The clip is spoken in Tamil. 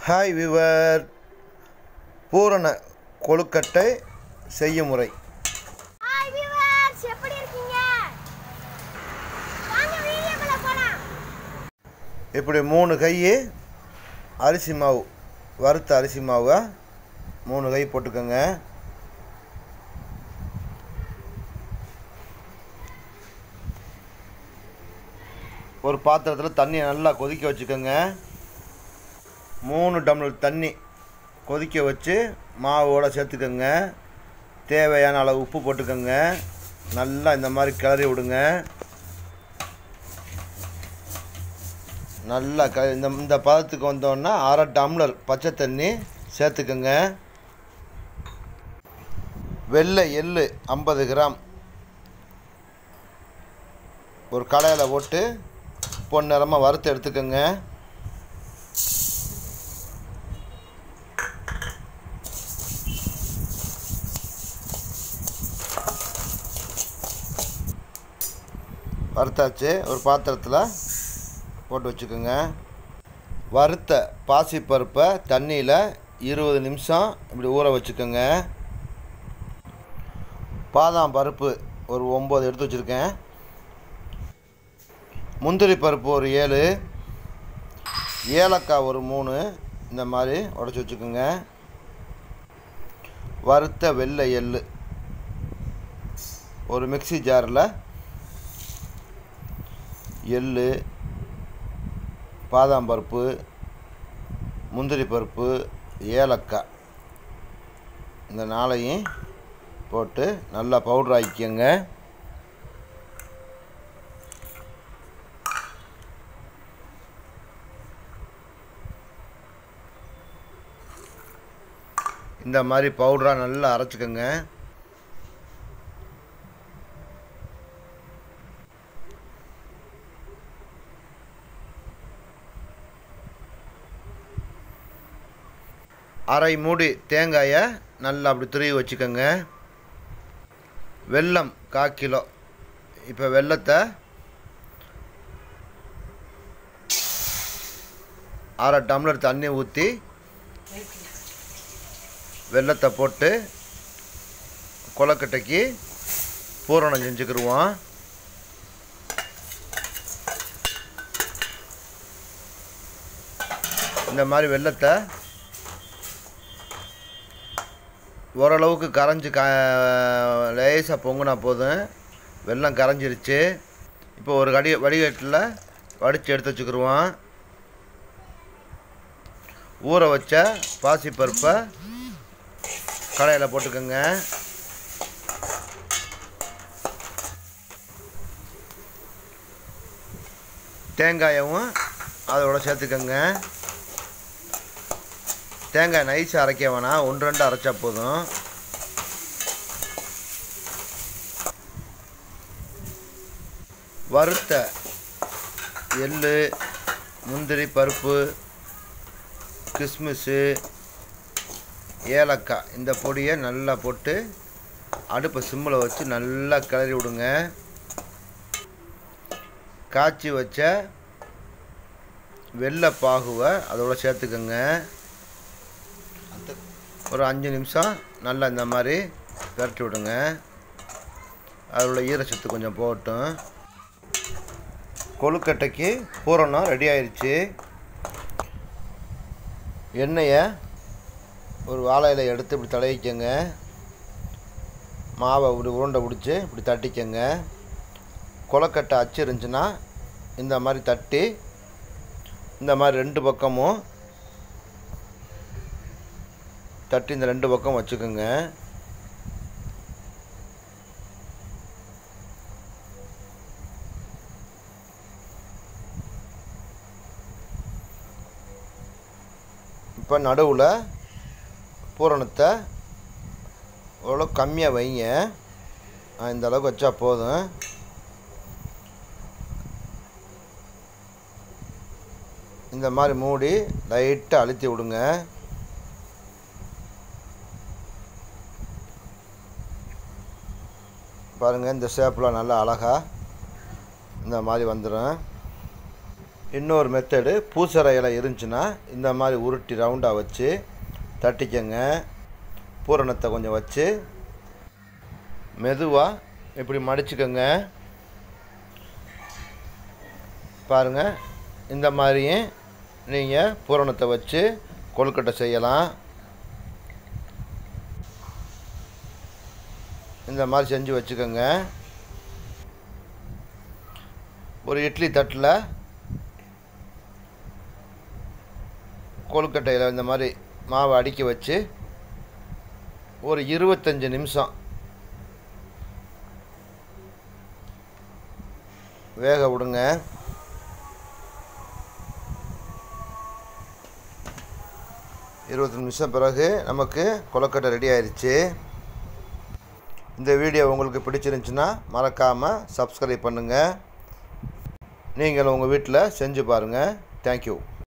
ஹாய் விவர் பூரண கொழுக்கட்டை செய்யும் முறை ஹாய் வியூவர்ஸ் எப்படி இருக்கீங்க வாங்க வீடியோக்குள்ள போலாம் இப்படி மூணு கை அரிசி மாவு வறுத்த அரிசி மாவை மூணு கை போட்டுக்கோங்க ஒரு பாத்திரத்தில் தண்ணியை நல்லா கொதிக்க வச்சுக்கோங்க மூணு டம்ளர் தண்ணி கொதிக்க வச்சு மாவோடு சேர்த்துக்கோங்க தேவையான அளவு உப்பு போட்டுக்கோங்க நல்லா இந்த மாதிரி கிளறி விடுங்க நல்லா க இந்த இந்த பதத்துக்கு வந்தோன்னா அரை டம்ளர் பச்சை தண்ணி சேர்த்துக்கோங்க வெள்ளை எள்ளு ஐம்பது கிராம் ஒரு கடாயில் போட்டு பொன்னிறமாக வறுத்து எடுத்துக்கோங்க வறுத்தாச்சு ஒரு பாத்திரத்தில் போட்டு வச்சுக்கோங்க வறுத்த பாசிப்பருப்பை தண்ணியில் இருபது நிமிஷம் இப்படி ஊற வச்சுக்கோங்க பாதாம் பருப்பு ஒரு ஒம்பது எடுத்து வச்சுருக்கேன் முந்திரி பருப்பு ஒரு ஏழு ஏலக்காய் ஒரு மூணு இந்த மாதிரி உடச்சி வச்சுக்கோங்க வறுத்த வெள்ளை எள்ளு ஒரு மிக்ஸி ஜாரில் எள்ளு பாதாம் பருப்பு முந்திரி பருப்பு ஏலக்காய் இந்த நாளையும் போட்டு நல்லா பவுடர் ஆக்கிக்கோங்க இந்த மாதிரி பவுடராக நல்லா அரைச்சிக்கோங்க அரை மூடி தேங்காயை நல்லா அப்படி துருவி வச்சுக்கோங்க வெல்லம் கால் கிலோ இப்போ வெல்லத்தை அரை டம்ளர் தண்ணி ஊற்றி வெல்லத்தை போட்டு கொலக்கட்டைக்கு பூரணம் செஞ்சுக்கிருவோம் இந்த மாதிரி வெல்லத்தை ஓரளவுக்கு கரைஞ்சி க லேசாக பொங்குனா போதும் வெல்லம் கரைஞ்சிருச்சு இப்போ ஒரு கடி வடிகட்டில் வடித்து எடுத்து வச்சுக்கிருவோம் ஊற வச்ச பாசிப்பருப்பை கடாயில் போட்டுக்கோங்க தேங்காயவும் அதோட சேர்த்துக்கோங்க தேங்காய் நைஸாக அரைக்க வேணாம் ஒன்று ரெண்டு அரைச்சா போதும் வறுத்த எள்ளு முந்திரி பருப்பு கிஸ்மிஸ்ஸு ஏலக்காய் இந்த பொடியை நல்லா போட்டு அடுப்பை சிம்மில் வச்சு நல்லா கிளறி விடுங்க காய்ச்சி வச்ச வெள்ளை பாகுவை அதோட சேர்த்துக்கோங்க ஒரு அஞ்சு நிமிஷம் நல்லா இந்த மாதிரி விரட்டி விடுங்க அதில் உள்ள ஈரச்சத்து கொஞ்சம் போகட்டும் கொழுக்கட்டைக்கு பூரணம் ரெடி ஆயிடுச்சு எண்ணெயை ஒரு வாழை இலை எடுத்து இப்படி தடவிக்கங்க மாவை இப்படி உருண்டை பிடிச்சி இப்படி தட்டிக்கங்க கொலக்கட்டை அச்சு இருந்துச்சுன்னா இந்த மாதிரி தட்டி இந்த மாதிரி ரெண்டு பக்கமும் தட்டி இந்த ரெண்டு பக்கம் வச்சுக்கோங்க இப்போ நடுவில் பூரணத்தை ஓரளவு கம்மியாக வைங்க ஆ, இந்த அளவுக்கு வச்சா போதும் இந்த மாதிரி மூடி லைட்டாக அழுத்தி விடுங்க பாருங்கள் இந்த ஷேப்பில் நல்லா அழகாக இந்த மாதிரி வந்துடும் இன்னொரு மெத்தடு பூசரை இலை இருந்துச்சுன்னா இந்த மாதிரி உருட்டி ரவுண்டாக வச்சு தட்டிக்கங்க பூரணத்தை கொஞ்சம் வச்சு மெதுவாக இப்படி மடிச்சுக்கோங்க பாருங்கள் இந்த மாதிரியும் நீங்கள் பூரணத்தை வச்சு கொழுக்கட்டை செய்யலாம் இந்த மாதிரி செஞ்சு வச்சுக்கோங்க ஒரு இட்லி தட்டில் கொழுக்கட்டையில் இந்த மாதிரி மாவை அடுக்கி வச்சு ஒரு இருபத்தஞ்சி நிமிஷம் வேக விடுங்க இருபத்தஞ்சு நிமிஷம் பிறகு நமக்கு கொழுக்கட்டை ரெடி ஆயிடுச்சு இந்த வீடியோ உங்களுக்கு பிடிச்சிருந்துச்சுன்னா மறக்காமல் சப்ஸ்கிரைப் பண்ணுங்கள் நீங்களும் உங்கள் வீட்டில் செஞ்சு பாருங்கள் தேங்க்யூ